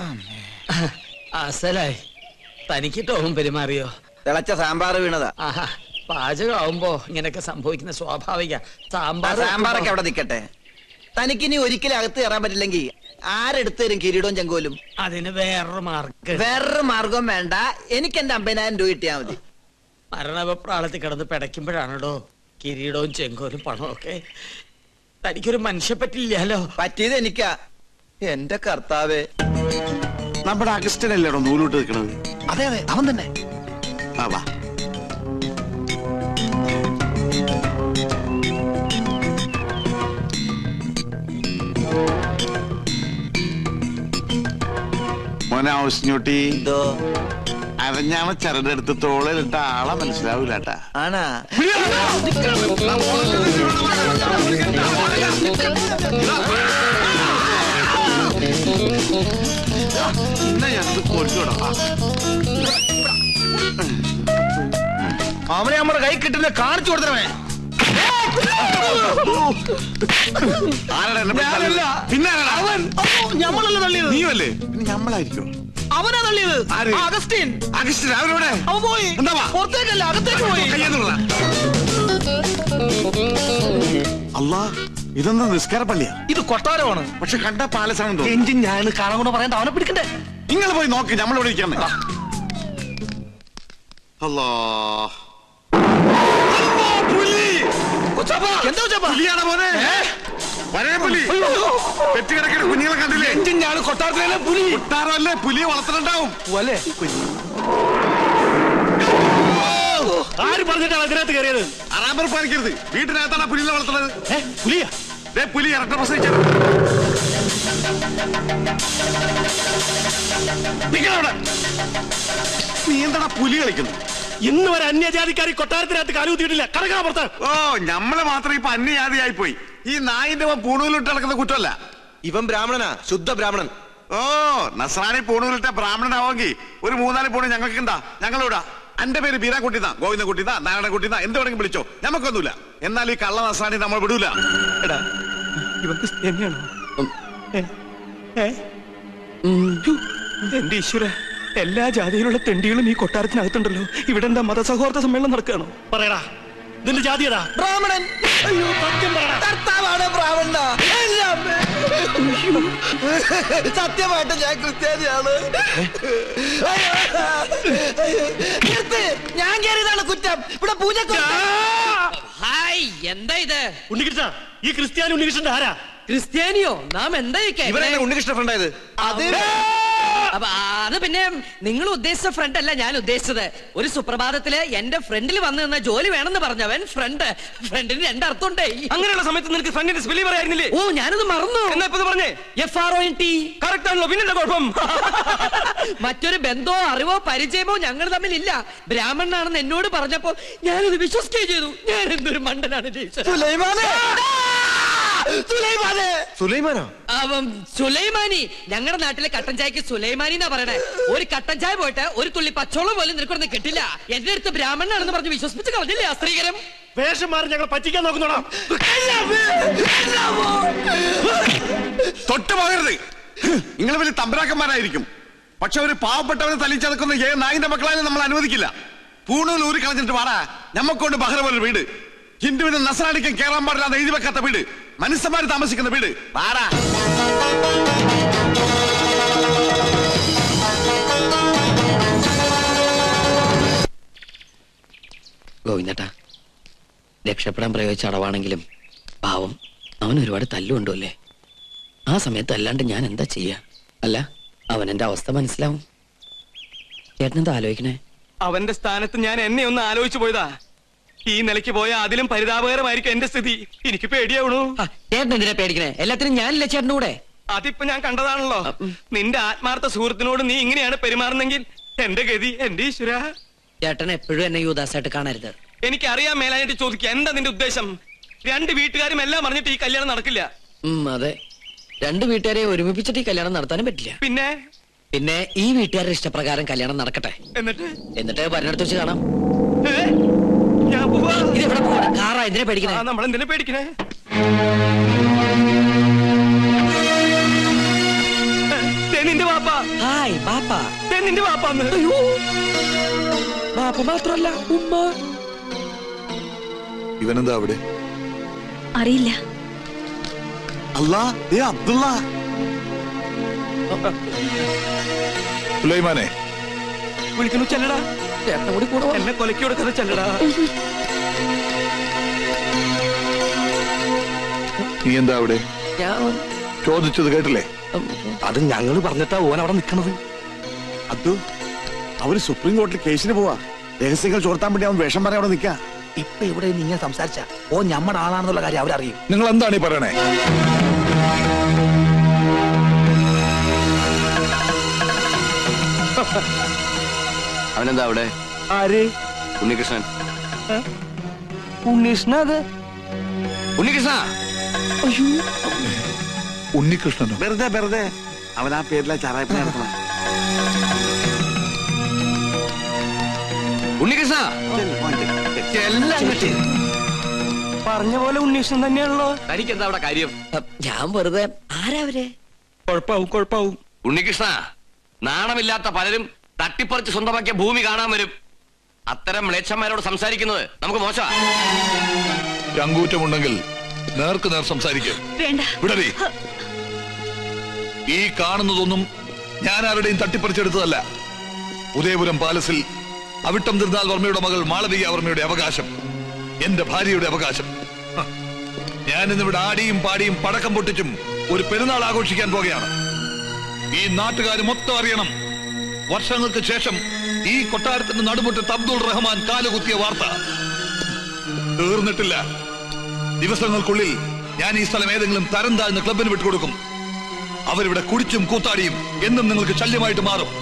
അസലായി തനിക്ക് ടോം പെരുമാറിയോ തിളച്ച സാമ്പാർ വീണതാ ആഹാ പാചകമാവുമ്പോ ഇങ്ങനെയൊക്കെ സംഭവിക്കുന്ന സ്വാഭാവിക ആ സാമ്പാർ സാമ്പാറൊക്കെ അവിടെ നിക്കട്ടെ തനിക്കിനി ഒരിക്കലും അകത്ത് കയറാൻ പറ്റില്ലെങ്കിൽ ആരെടുത്ത് തരും കിരീടവും ചെങ്കോലും അതിന് വേറൊരു മാർക്ക് വേറൊരു മാർഗം വേണ്ട എനിക്ക് എന്റെ അമ്പതിനായിരം രൂപ കിട്ടിയാ മതി മരണവെപ്രാളത്തിൽ കിടന്ന് പിടയ്ക്കുമ്പോഴാണോടോ കിരീടവും ചെങ്കോലും പണവും ഒക്കെ തനിക്കൊരു മനുഷ്യ പറ്റില്ലല്ലോ പറ്റിയത് എനിക്കാ എന്റെ കർത്താവേ നമ്മുടെ അഗസ്റ്റനല്ലേടോ നൂലോട്ട് നിൽക്കണത് അതെ അതെ അവൻ തന്നെ ആ വാ മോനെ ആവശ്യഞ്ഞോട്ടി എന്തോ അരഞ്ഞാണ ചരടെടുത്ത് തോളിലിട്ട ആളെ മനസ്സിലാവൂല കേട്ടാ ആണാ ഇന്ന ഞങ്ങൾക്ക് കൊല്ലുടോ അവനെ നമ്മുടെ കൈ കിട്ടുന്ന കാണിച്ചു കൊടുത്തവേ ആരാടാ എന്നെ പിടിച്ച് ഞാനല്ല. തള്ളിയത്? പിന്നെ ആരാടാ? ഞമ്മളല്ലേ തള്ളിയത് നീയല്ലേ പിന്നെ ഞമ്മളായിരിക്കും അവനാ തള്ളിയത് ആര്? ആ, അഗസ്റ്റിൻ അഗസ്റ്റൻ അവരോടെ അവൻ പോയി എന്താ വാ? പുറത്തേക്കല്ല അകത്തേക്ക് പോയി കയ്യെന്നുള്ള അല്ലാ ഇതെന്താ നിസ്കാര പള്ളിയാ ഇത് കൊട്ടാരമാണ് പക്ഷെ കണ്ട പാലസാണെന്ന് തോന്നുന്നു എഞ്ചിൻ ഞാൻ കാണാൻ കൂടെ പറയണ്ട അവനെ പിടിക്കണ്ടേ നിങ്ങൾ പോയി നോക്ക് നമ്മളിവിടെ ഇരിക്കാൻ അല്ലാ എന്താ ഉച്ചപ്പാ? പുലിയാണ് മോനെ വരേ പുലി പെറ്റുകിടക്കുന്ന കുഞ്ഞുങ്ങളെ കണ്ടില്ലേ എഞ്ചിൻ ഞാൻ കൊട്ടാരത്തിലെ പുലി കൊട്ടാരമല്ലേ പുലിയെ വളർത്തുന്നുണ്ടാവും അല്ലേ ആര് പറഞ്ഞിട്ടാണ് അതിനകത്ത് കയറിയത് അറാമ്പർ പാലിക്കരുത് വീട്ടിനകത്താണ് ആ പുലിയെ വളർത്തുന്നത് ഏ, പുലിയാ ദേ പുലി ഇരട്ട പ്രസവിച്ചത് നിങ്ങളവിടെ നീ എന്താടാ പുലി കളിക്കുന്നു ഇന്ന് വരെ അന്യജാതിക്കാരി കൊട്ടാരത്തിനകത്ത് കാലുകുത്തിയിട്ടില്ല കടക്കണ പുറത്ത് ഓ ഞമ്മള് മാത്രം ഇപ്പൊ അന്യജാതിയായി പോയി ഈ നായിന്റെ പൂണൂലിട്ട് നടക്കുന്ന കുറ്റമല്ല ഇവൻ ബ്രാഹ്മണനാ ശുദ്ധ ബ്രാഹ്മണൻ ഓ നസ്രാണി പൂണൂലിട്ട ബ്രാഹ്മണനാവെങ്കിൽ ഒരു മൂന്നാല് പൂണ് ഞങ്ങൾക്ക് ഉണ്ടാ ഞങ്ങളിവിടാ എന്റെ പേര് ബീരാ കുട്ടിന്നാ ഗോവിന്ദ കുട്ടിന്നാ നാരായണ കുട്ടിന്നാ എന്ത് വേണമെങ്കിലും വിളിച്ചോ നമുക്കൊന്നുമില്ല എന്നാൽ ഈ കള്ള നസ്രാണി നമ്മൾ വിടൂല എടാ ഇവൻ ക്രിസ്ത്യാനിയാണോ ഏ? ഏ? ഹു, എന്റെ ഈശ്വര എല്ലാ ജാതിയിലുള്ള തെണ്ടികളും ഈ കൊട്ടാരത്തിനകത്തുണ്ടല്ലോ ഇവിടെ എന്താ മതസൗഹാർദ്ദ സമ്മേളനം നടക്കുകയാണോ പറയടാ ഇതിന്റെ ജാതി ഏതാ ബ്രാഹ്മണൻ അയ്യോ സത്യം പറയടാ കർത്താവാണ് ബ്രാഹ്മണ സത്യമായിട്ട് ഞാൻ ക്രിസ്ത്യാനിയാണ് നിർത്ത്. ഞാൻ കയറിയതാണ് കുറ്റം ഇവിടെ പൂജ ഹായ് എന്താ ഇത് ഉണ്ണികൃഷ്ണ ഈ ക്രിസ്ത്യാനി ഉണ്ണികൃഷ്ണന്റെ ആരാ ക്രിസ്ത്യാനിയോ നാം എന്താ ഈ കേക്കണേ? ഉണ്ണികൃഷ്ണ ഫ്രണ്ട് ആയത് അത് അപ്പൊ അത് പിന്നെ നിങ്ങൾ ഉദ്ദേശിച്ച ഫ്രണ്ട് അല്ല ഞാൻ ഉദ്ദേശിച്ചത് ഒരു സുപ്രഭാതത്തില് എന്റെ ഫ്രണ്ടിൽ വന്നു നിന്ന ജോലി വേണമെന്ന് പറഞ്ഞവൻ ഫ്രണ്ട് ഫ്രണ്ടിന് രണ്ടർത്ഥമുണ്ടേ അങ്ങനെയുള്ള സമയത്ത് നിനക്ക് ഫ്രണ്ടിന്റെ സ്പെല്ലി പറയായിരുന്നില്ലേ ഓ ഞാനത് മറന്നു എന്നാ ഇപ്പൊ ഇത് പറഞ്ഞേ F R O N T correct ആണല്ലോ പിന്നെന്താ കുഴപ്പം മറ്റൊരു ബന്ധമോ അറിവോ പരിചയമോ ഞങ്ങൾ തമ്മിലില്ല ബ്രാഹ്മണനാണെന്ന് എന്നോട് പറഞ്ഞപ്പോ ഞാനത് വിശ്വസിക്കുകയും ചെയ്തു ഞാൻ എന്തൊരു മണ്ടനാണ് ജയിച്ചത് സുലൈമാനെ സുലൈമാനെ സുലൈമാനോ അവൻ സുലൈമാനി ഞങ്ങളുടെ നാട്ടിലെ കട്ടൻ ചായക്ക് സുലൈമാനി എന്നാ പറയണേ ഒരു കട്ടൻ ചായ പോയിട്ട് ഒരു തുള്ളി പച്ചോളം പോലും നിനക്കൊന്നും കിട്ടില്ല എന്റെ അടുത്ത് ബ്രാഹ്മണനാണെന്ന് പറഞ്ഞ് വിശ്വസിപ്പിച്ച് കളഞ്ഞില്ലേ ആ സ്ത്രീകരം വേഷം മാറി ഞങ്ങൾ പറ്റിക്കാൻ നോക്കുന്നോടാ തൊട്ട് പോകരുത് നിങ്ങൾ വലിയ തമ്പരാക്കന്മാരായിരിക്കും പക്ഷെ ഒരു പാവപ്പെട്ടവനെ തലിച്ചതക്കുന്ന ഏ നായിന്റെ മക്കളായാലും നമ്മൾ അനുവദിക്കില്ല പൂണൂൽ ഊരി കളഞ്ഞിട്ട് വാടാ ഞമ്മക്കൊണ്ട് ബഹ്റ പോലെ വീട് ഹിന്ദുവിനും നസറാണിക്കും കേറാൻ പാടില്ലാതെ എഴുതി വെക്കാത്ത വീട് മനുഷ്യന്മാര് താമസിക്കുന്ന വീട് വാടാ ഗോവിന്ദട്ടാ രക്ഷപ്പെടാൻ പ്രയോഗിച്ച അടവാണെങ്കിലും പാവം അവൻ ഒരുപാട് തല്ലുണ്ടോ അല്ലേ ആ സമയത്ത് അല്ലാണ്ട് ഞാൻ എന്താ ചെയ്യാ അല്ല അവൻ എന്റെ അവസ്ഥ മനസ്സിലാവും ചേട്ടൻ എന്താ ആലോചിക്കണേ അവന്റെ സ്ഥാനത്ത് ഞാൻ എന്നെ ഒന്ന് ആലോചിച്ചു പോയതാ ഈ നിലയ്ക്ക് പോയ അതിലും പരിതാപകരമായിരിക്കും എന്റെ സ്ഥിതി എനിക്ക് പേടിയാവണു ആ, ചേട്ടൻ എന്തിനാ പേടിക്കണേ എല്ലാത്തിനും ഞാനില്ല ചേട്ടൻ്റെ കൂടെ അതിപ്പോ ഞാൻ കണ്ടതാണല്ലോ നിന്റെ ആത്മാർത്ഥ സുഹൃത്തിനോട് നീ ഇങ്ങനെയാണ് പെരുമാറുന്നെങ്കിൽ എന്റെ ഗതി എന്റെ ഈശ്വര ചേട്ടൻ എപ്പോഴും എന്നെ യുവദാസായിട്ട് കാണരുത് എനിക്ക് അറിയാൻ മേലായിട്ട് ചോദിക്കുക എന്താ നിന്റെ ഉദ്ദേശം രണ്ട് വീട്ടുകാരും എല്ലാം പറഞ്ഞിട്ട് ഈ കല്യാണം നടക്കില്ല ഉം, അതെ രണ്ട് വീട്ടുകാരെ ഒരുമിപ്പിച്ചിട്ട് ഈ കല്യാണം നടത്താനും പറ്റില്ല പിന്നെ പിന്നെ ഈ വീട്ടുകാരുടെ ഇഷ്ടപ്രകാരം കല്യാണം നടക്കട്ടെ എന്നിട്ട് എന്നിട്ട് പറഞ്ഞെടുത്ത് വെച്ച് കാണാം ഏ? ഞാൻ പോവാ ഇത് എവിടെ പോവാ കാറാ എന്തിനാ പേടിക്കണേ ആ നമ്മൾ എന്തിനാ പേടിക്കണേ ദേ ദേ നിന്റെ വാപ്പ ഹായ് ബാപ്പ ദേ നിന്റെ വാപ്പാന്ന് ബാപ്പ മാത്രല്ല ഉമ്മ ഇവനെന്താ അവിടെ അറിയില്ല അല്ലാ ഏ അബ്ദുള്ള സുലൈമാനെ വിളിക്കുന്നു ചെല്ലടാ ചേട്ടൻ കൂടി കൂടെ എന്നെ കൊലക്കി കൊടുക്കാതെ ചെല്ലടാ നീ എന്താ അവിടെ ഞാൻ ചോദിച്ചത് കേട്ടില്ലേ അത് ഞങ്ങൾ പറഞ്ഞിട്ടാ ഓൻ അവിടെ നിക്കണത് അബ്ദു അവര് സുപ്രീം കോടതിയിൽ കേസിന് പോവാ രഹസ്യങ്ങൾ ചോർത്താൻ വേണ്ടി അവൻ വേഷം പറയാൻ അവിടെ നിൽക്കാ ഇപ്പൊ ഇവിടെ നിങ്ങൾ സംസാരിച്ച ഓ ഞമ്മടെ ആളാണെന്നുള്ള കാര്യം അവരറിയും നിങ്ങൾ എന്താണ് ഈ പറയണേ അവനെന്താ അവിടെ ആര് ഉണ്ണികൃഷ്ണൻ ഉണ്ണീഷ്ണ അത് ഉണ്ണികൃഷ്ണ ഉണ്ണികൃഷ്ണനോ വെറുതെ വെറുതെ അവൻ ആ പേരിലെ ചാറായ്പ നടത്തണം ഉണ്ണികൃഷ്ണ പറഞ്ഞ പോലെ ഉണ്ണീഷ്ണൻ തന്നെയാണല്ലോ തനിക്കെന്താ അവിടെ കാര്യം ഞാൻ വെറുതെ ആരാ അവരെ കൊഴപ്പാവും കൊഴപ്പാവും ഉണ്ണികൃഷ്ണ നാണമില്ലാത്ത പലരും തട്ടിപ്പറിച്ച് സ്വന്തമാക്കിയ ഭൂമി കാണാൻ വരും അത്തരം മ്ലേച്ഛന്മാരോട് സംസാരിക്കുന്നത് നമുക്ക് മോശമാ ചങ്കൂറ്റമുണ്ടെങ്കിൽ നേർക്ക് നേർ സംസാരിക്കുക വേണ്ട വിടറി ഈ കാണുന്നതൊന്നും ഞാൻ ആരുടെയും തട്ടിപ്പറിച്ചെടുത്തതല്ല ഉദയപുരം പാലസിൽ അവിട്ടം തിരുനാൾ വർമ്മയുടെ മകൾ മാളവിക വർമ്മയുടെ അവകാശം എന്റെ ഭാര്യയുടെ അവകാശം ഹ. ഞാൻ ഇന്നിവിടെ ആടിയും പാടിയും പടക്കം പൊട്ടിച്ചും ഒരു പെരുന്നാൾ ആഘോഷിക്കാൻ പോകുകയാണ് ഈ നാട്ടുകാർ മൊത്തം അറിയണം വർഷങ്ങൾക്ക് ശേഷം ഈ കൊട്ടാരത്തിന്റെ നടുമുറ്റത്ത് അബ്ദുൾ റഹ്മാൻ കാലുകുത്തിയ വാർത്ത തീർന്നിട്ടില്ല ദിവസങ്ങൾക്കുള്ളിൽ ഞാൻ ഈ സ്ഥലം ഏതെങ്കിലും തരം താഴ്ന്ന ക്ലബിന് വിട്ടുകൊടുക്കും അവരിവിടെ കുടിച്ചും കൂത്താടിയും എന്നും നിങ്ങൾക്ക് ശല്യമായിട്ട് മാറും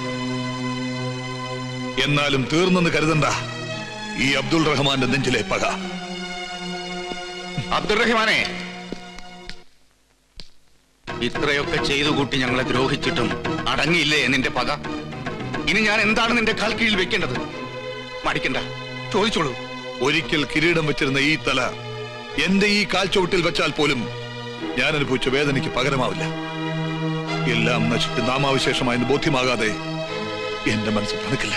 എന്നാലും തീർന്നെന്ന് കരുതണ്ട ഈ അബ്ദുൾ റഹ്മാന്റെ നെഞ്ചിലെ പക അബ്ദുൾ റഹ്മാനെ ഇത്രയൊക്കെ ചെയ്തു കൂട്ടി ഞങ്ങളെ ദ്രോഹിച്ചിട്ടും അടങ്ങിയില്ലേ നിന്റെ പക ഇനി ഞാൻ എന്താണ് നിന്റെ കാൽ കീഴിൽ വെക്കേണ്ടത് മടിക്കണ്ട ചോദിച്ചോളൂ ഒരിക്കൽ കിരീടം വെച്ചിരുന്ന ഈ തല എന്റെ ഈ കാൽച്ചുവട്ടിൽ വെച്ചാൽ പോലും ഞാൻ അനുഭവിച്ച വേദനയ്ക്ക് പകരമാവില്ല എല്ലാം നശിച്ച് നാമാവിശേഷമായെന്ന് ബോധ്യമാകാതെ എന്റെ മനസ്സ് തണുക്കില്ല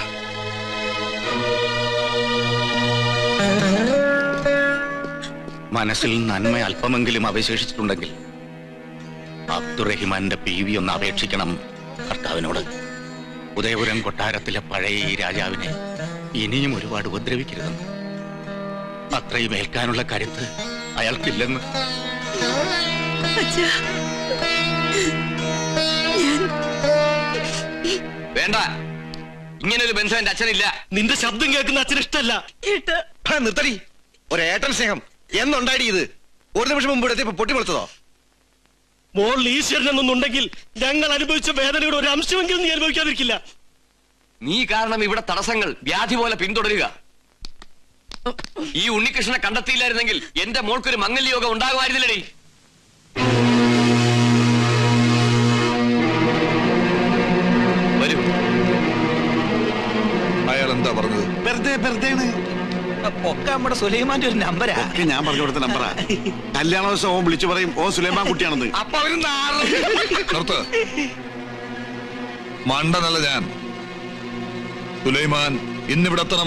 മനസ്സിൽ നന്മ അല്പമെങ്കിലും അവശേഷിച്ചിട്ടുണ്ടെങ്കിൽ അബ്ദുറഹിമാന്റെ പി വി ഒന്ന് അപേക്ഷിക്കണം കർത്താവിനോട് ഉദയപുരം കൊട്ടാരത്തിലെ പഴയ ഈ രാജാവിനെ ഇനിയും ഒരുപാട് ഉപദ്രവിക്കരുതെന്ന് അത്രയും ഏൽക്കാനുള്ള കരുത്ത് അയാൾക്കില്ലെന്ന് അച്ഛാ ഞാൻ വേണ്ട ഇങ്ങനൊരു ബന്ധം എന്റെ അച്ഛനില്ല നിന്റെ ശബ്ദം കേൾക്കുന്ന അച്ഛന് ഇഷ്ടല്ല ഏട്ടാ നിർത്തടി ഒരു ഏട്ടൻ സ്നേഹം എന്നുണ്ടായി ഇത് ഒരു നിമിഷം മുമ്പ് ഇവിടെ എത്തിയപ്പോ പൊട്ടിമുളച്ചതോ മോൾ ഈശ്വരൻ എന്നൊന്നുണ്ടെങ്കിൽ ഞങ്ങൾ അനുഭവിച്ച വേദനയുടെ ഒരു അംശമെങ്കിലും നീ അനുഭവിക്കാതിരിക്കില്ല നീ കാരണം ഇവിടെ തടസ്സങ്ങൾ വ്യാധി പോലെ പിന്തുടരുക ഈ ഉണ്ണികൃഷ്ണനെ കണ്ടെത്തിയില്ലായിരുന്നെങ്കിൽ എന്റെ മോൾക്കൊരു മംഗല്യോഗം ഉണ്ടാകുമായിരുന്നില്ലടി വരൂ അയാൾ എന്താ പറഞ്ഞത് വെറുതെ വെറുതെ ഒക്കെ നമ്മുടെ സുലൈമാന്റെ ഒരു നമ്പരാ ഒക്കെ ഞാൻ പറഞ്ഞു കൊടുത്ത നമ്പറാ കല്യാണ ദിവസം ഓൻ വിളിച്ചു പറയും ഓ സുലൈമാൻ കുട്ടിയാണെന്ന് അപ്പൊ അവര് നാറ് നിർത്ത് മണ്ടനല്ല ഞാൻ സുലൈമാൻ ഇന്നിവിടെ എത്തണം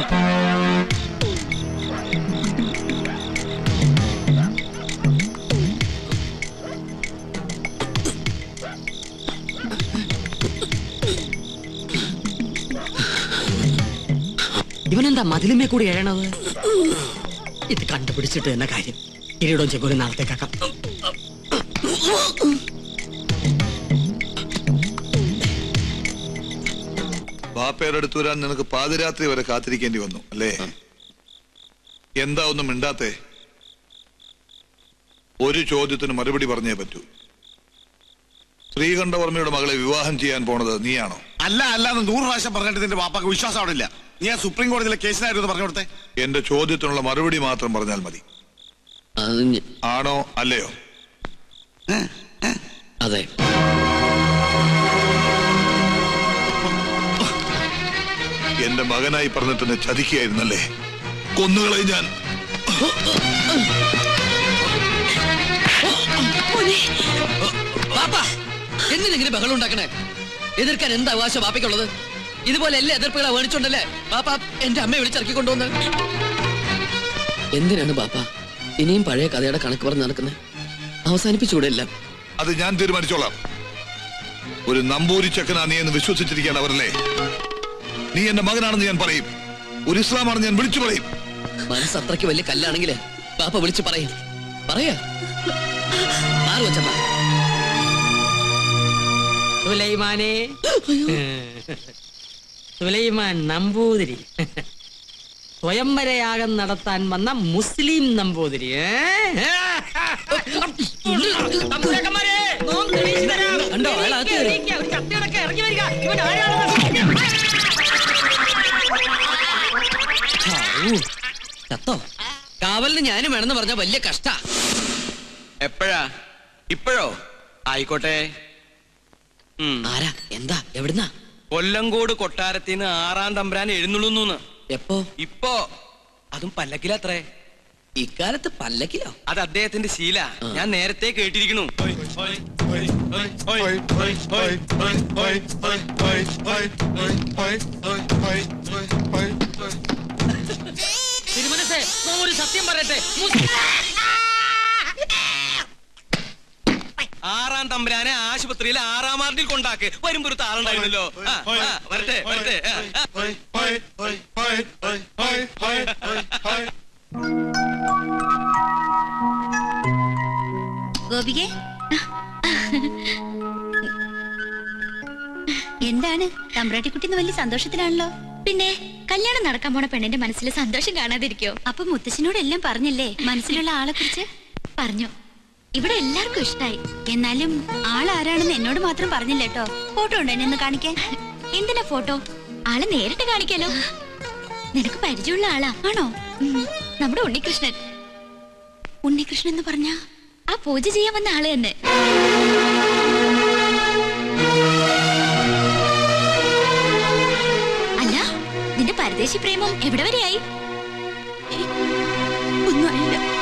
ഇവനെന്താ മതിലുമേ കൂടി എഴണത് ഇത് കണ്ടുപിടിച്ചിട്ട് തന്നെ കാര്യം കിരീടവും ചെക്കോലും നാളത്തേക്കാക്കാം ബാപ്പയുടെ അടുത്ത് വരാൻ നിനക്ക് പാതിരാത്രി വരെ കാത്തിരിക്കേണ്ടി വന്നു അല്ലേ എന്താ ഒന്നും മിണ്ടാത്തെ ഒരു ചോദ്യത്തിന് മറുപടി പറഞ്ഞേ പറ്റൂ ശ്രീകണ്ഠവർമ്മയുടെ മകളെ വിവാഹം ചെയ്യാൻ പോണത് നീയാണോ അല്ല അല്ല എന്ന് നൂറ് പ്രാവശ്യം പറഞ്ഞിട്ട് നിന്റെ വാപ്പാക്ക് വിശ്വാസം അവിടെ ഇല്ല നീ ആ സുപ്രീം കോടതിയിലെ കേസിനായിരുന്നു പറഞ്ഞു കൊടുത്തേ എന്റെ ചോദ്യത്തിനുള്ള മറുപടി മാത്രം പറഞ്ഞാൽ മതി അത് ഞ- ആണോ അല്ലയോ അതെ എന്റെ മകനായി പറഞ്ഞിട്ട് എന്നെ ചതിക്കുകയായിരുന്നല്ലേ കൊന്നുകളെ ഞാൻ പാപ്പാ എന്തിനെങ്ങനെ ബഹളം ഉണ്ടാക്കണേ എതിർക്കാൻ എന്താ അവകാശം ബാപ്പയ്ക്കുള്ളത് ഇതുപോലെ എല്ലാ എതിർപ്പുകളെ വേണിച്ചോണ്ടല്ലേ ബാപ്പ എന്റെ അമ്മയെ വിളിച്ചിറക്കി കൊണ്ടുവന്ന് എന്തിനാണ് ബാപ്പ ഇനിയും പഴയ കഥയുടെ കണക്ക് പറഞ്ഞ് നടക്കുന്നത് അവസാനിപ്പിച്ചൂടെ എല്ലാം അത് ഞാൻ തീരുമാനിച്ചോളാം ഒരു നമ്പൂരി ചെക്കനാ നീ എന്ന് വിശ്വസിച്ചിരിക്കുകയാണ് അവരല്ലേ നീ എന്റെ മകനാണെന്ന് ഞാൻ പറയും ഒരു ഇസ്ലാമാണെന്ന് ഞാൻ വിളിച്ചു പറയും മനസ്സ് അത്രയ്ക്ക് വലിയ കല്ലാണെങ്കിൽ ബാപ്പ വിളിച്ച് പറയും പറയാ മാറി വെച്ചമ്മ സുലൈമാനെ സുലൈമാൻ നമ്പൂതിരി സ്വയംവരയാഗം നടത്താൻ വന്ന മുസ്ലിം നമ്പൂതിരി ഏ? തമ്പുരാക്കന്മാരെ, നോം തെളിയിച്ചു തരാം. കണ്ടോ, അയാൾ അകത്ത് കയറി. എണീക്ക, ഒരു ചത്തിയോടൊക്കെ ഇറങ്ങി വരിക. ഇവൻ ആരാണെന്ന് ചത്തോ കാവലിന് ഞാനും വേണമെന്ന് പറഞ്ഞ വലിയ കഷ്ട എപ്പോഴാ ഇപ്പോഴോ ആയിക്കോട്ടെ ഉം. ആരാ എന്താ എവിടുന്നാ കൊല്ലങ്കോട് കൊട്ടാരത്തിന്ന് ആറാം തമ്പുരാൻ എഴുന്നള്ളുന്നു എപ്പോ ഇപ്പോ അതും പല്ലക്കിലത്രേ ഇക്കാലത്ത് പല്ലക്കിലോ അത് അദ്ദേഹത്തിന്റെ ശീല ഞാൻ നേരത്തെ കേട്ടിരിക്കണു തിരുമനസേ നോം ഒരു സത്യം പറയട്ടെ മുസ്ലിം ആറാം തമ്പുരാനെ ആശുപത്രിയിൽ ആറാം വാർഡിൽ കൊണ്ടാക്ക് വരുമ്പോ ഒരു താളുണ്ടായിരുന്നല്ലോ ആ, ആ, വരട്ടെ വരട്ടെ ആ, ആ. ഗോപികെ എന്താണ് തമ്പ്രാട്ടിക്കുട്ടിന്ന് വലിയ സന്തോഷത്തിലാണല്ലോ പിന്നെ കല്യാണം നടക്കാൻ പോണ പെണ്ണിന്റെ മനസ്സിൽ സന്തോഷം കാണാതിരിക്കോ അപ്പൊ മുത്തച്ഛനോട് എല്ലാം പറഞ്ഞില്ലേ മനസ്സിലുള്ള ആളെ കുറിച്ച് പറഞ്ഞു ഇവിടെ എല്ലാവർക്കും ഇഷ്ടായി എന്നാലും ആളാരാണെന്ന് എന്നോട് മാത്രം പറഞ്ഞില്ല കേട്ടോ ഫോട്ടോ ഉണ്ടോ എന്നെ ഒന്ന് കാണിക്കാൻ എന്തിനാ ഫോട്ടോ ആളെ നേരിട്ട് കാണിക്കാലോ നിനക്ക് പരിചയമുള്ള ആളാ ആണോ ഉം, നമ്മുടെ ഉണ്ണികൃഷ്ണൻ ഉണ്ണികൃഷ്ണൻ എന്ന് പറഞ്ഞ ആ പൂജ ചെയ്യാൻ വന്ന ആള് തന്നെ അല്ല നിന്റെ പരദേശി പ്രേമം എവിടെ വരെയായി ഏ, ഒന്നും ആയില്ല